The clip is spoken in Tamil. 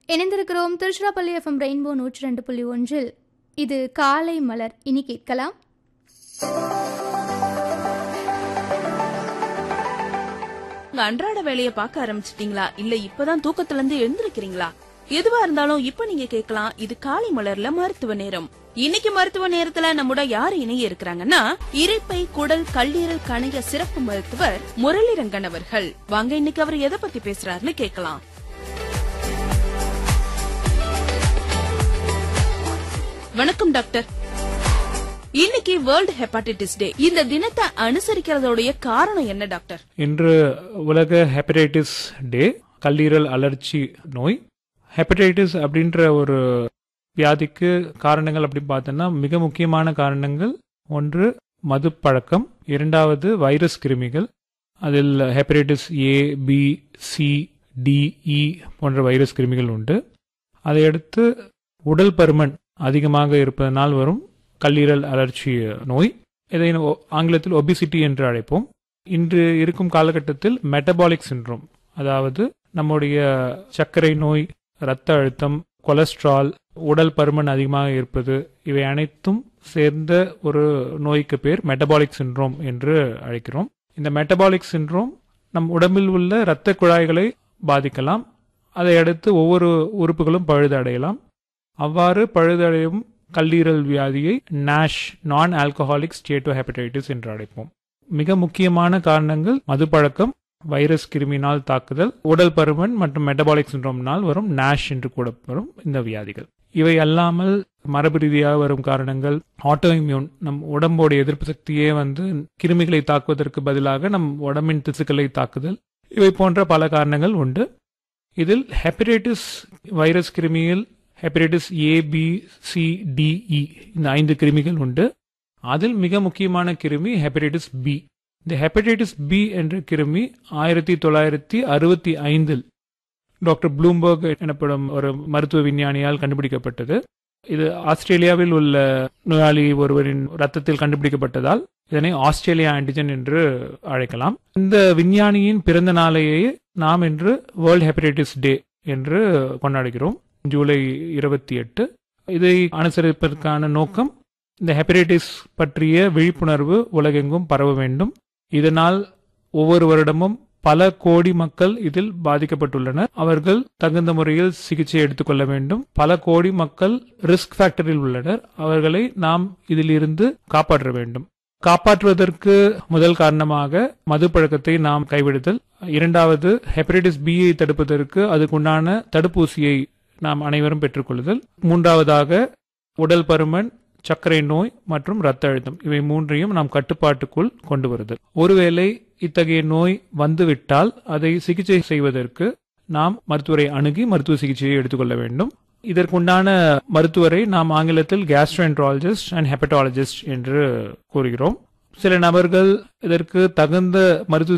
இணைந்திருக்கிறோம் திருச்சிராப்பள்ளி எஃப்எம் ரெயின்போ நூற்றி ரெண்டு புள்ளி ஒன்றில் இது காலை மலர் இனி கேட்கலாம் உங்க அன்றாட வேலையை பார்க்க ஆரம்பிச்சிட்டீங்களா இல்ல இப்பதான் தூக்கத்துல இருந்து எழுந்திருக்கிறீங்களா எதுவா இருந்தாலும் இப்ப நீங்க கேட்கலாம் இது காலை மலர்ல மருத்துவ நேரம் இன்னைக்கு மருத்துவ நேரத்துல நம்முட யாரு இணைய இருக்கிறாங்கன்னா இரைப்பை குடல் கல்லீரல் கணைய சிறப்பு மருத்துவர் முரளிரங்கன் அவர்கள் வாங்க இன்னைக்கு அவர் எதை பத்தி பேசுறாருன்னு கேட்கலாம் வணக்கம் டாக்டர் இன்னைக்கு வேர்ல்ட் ஹெப்பாட்டிட்டிஸ் டே இந்த தினத்தை அனுசரிக்கிறதோடைய காரணம் என்ன டாக்டர் இன்று உலக ஹெப்படைட்டிஸ் டே கல்லீரல் அலர்ச்சி நோய் ஹெப்படைட்டிஸ் அப்படின்ற ஒரு வியாதிக்கு காரணங்கள் அப்படி பார்த்தோன்னா மிக முக்கியமான காரணங்கள் ஒன்று மது பழக்கம் இரண்டாவது வைரஸ் கிருமிகள் அதில் hepatitis A B C D E போன்ற வைரஸ் கிருமிகள் உண்டு அதையடுத்து உடல் பருமன் அதிகமாக இருப்பதனால் வரும் கல்லீரல் அலர்ச்சி நோய் இதை ஒ- ஆங்கிலத்தில் ஒபிசிட்டி என்று அழைப்போம் இன்று இருக்கும் காலகட்டத்தில் மெட்டபாலிக் சிண்ட்ரோம் அதாவது நம்முடைய சர்க்கரை நோய் இரத்த அழுத்தம் கொலஸ்ட்ரால் உடல் பருமன் அதிகமாக இருப்பது இவை அனைத்தும் சேர்ந்த ஒரு நோய்க்கு பேர் மெட்டபாலிக் சிண்ட்ரோம் என்று அழைக்கிறோம் இந்த மெட்டபாலிக் சிண்ட்ரோம் நம் உடம்பில் உள்ள இரத்த குழாய்களை பாதிக்கலாம் அதை அடுத்து ஒவ்வொரு உறுப்புகளும் பழுதடையலாம் அவ்வாறு பழுதடையும் கல்லீரல் வியாதியை நாஷ் நான் ஆல்கஹாலிக் ஸ்டேட்டோ ஹெப்படைட்டிஸ் என்று அழைப்போம் மிக முக்கியமான காரணங்கள் மதுப்பழக்கம் வைரஸ் கிருமியினால் தாக்குதல் உடல் பருமன் மற்றும் மெட்டபாலிக் சிண்ட்ரோம்னால் வரும் நாஷ் என்று கூட வரும் இந்த வியாதிகள் இவை அல்லாமல் மரபு ரீதியாக வரும் காரணங்கள் ஆட்டோ இம்யூன் நம் உடம்போட எதிர்ப்பு சக்தியே வந்து கிருமிகளை தாக்குவதற்கு பதிலாக நம் உடம்பின் திசுக்களை தாக்குதல் இவை போன்ற பல காரணங்கள் உண்டு இதில் ஹெப்படைட்டிஸ் வைரஸ் கிருமியில் hepatitis A B C D E இந்த ஐந்து கிருமிகள் உண்டு அதில் மிக முக்கியமான கிருமி ஹெப்படைட்டிஸ் பி இந்த ஹெப்படைட்டிஸ் பி என்ற கிருமி ஆயிரத்தி தொள்ளாயிரத்தி அறுபத்தி ஐந்தில் டாக்டர் ப்ளூம்பர்க் எனப்படும் ஒரு மருத்துவ விஞ்ஞானியால் கண்டுபிடிக்கப்பட்டது இது ஆஸ்திரேலியாவில் உள்ள நோயாளி ஒருவரின் ரத்தத்தில் கண்டுபிடிக்கப்பட்டதால் இதனை ஆஸ்திரேலியா ஆன்டிஜன் என்று அழைக்கலாம் இந்த விஞ்ஞானியின் பிறந்த நாளையே நாம் இன்று வேர்ல்ட் ஹெப்படைட்டிஸ் டே என்று கொண்டாடுகிறோம் ஜூலை இருபத்தி எட்டு இதை அனுசரிப்பதற்கான நோக்கம் இந்த ஹெப்படைட்டிஸ் பற்றிய விழிப்புணர்வு உலகெங்கும் பரவ வேண்டும் இதனால் ஒவ்வொரு வருடமும் பல கோடி மக்கள் இதில் பாதிக்கப்பட்டுள்ளனர் அவர்கள் தகுந்த முறையில் சிகிச்சை எடுத்துக்கொள்ள வேண்டும் பல கோடி மக்கள் ரிஸ்க் ஃபேக்டரில் உள்ளனர் அவர்களை நாம் இதிலிருந்து காப்பாற்ற வேண்டும் காப்பாற்றுவதற்கு முதல் காரணமாக மது பழக்கத்தை நாம் கைவிடுதல் இரண்டாவது ஹெப்படைட்டிஸ் பி யை தடுப்பதற்கு அதுக்குண்டான தடுப்பூசியை நாம் அனைவரும் பெற்றுக்கொள்ளுதல் மூன்றாவதாக உடல் பருமன் சர்க்கரை நோய் மற்றும் இரத்த அழுத்தம் இவை மூன்றையும் நாம் கட்டுப்பாட்டுக்குள் கொண்டு வருதல் ஒருவேளை இத்தகைய நோய் வந்துவிட்டால் அதை சிகிச்சை செய்வதற்கு நாம் மருத்துவரை அணுகி மருத்துவ சிகிச்சையை எடுத்துக்கொள்ள வேண்டும் இதற்குண்டான மருத்துவரை நாம் ஆங்கிலத்தில் கேஸ்ட்ரோஎன்ட்ராலஜிஸ்ட் அண்ட் ஹெப்படாலஜிஸ்ட் என்று கூறுகிறோம் சில நபர்கள் இதற்கு தகுந்த மருத்துவ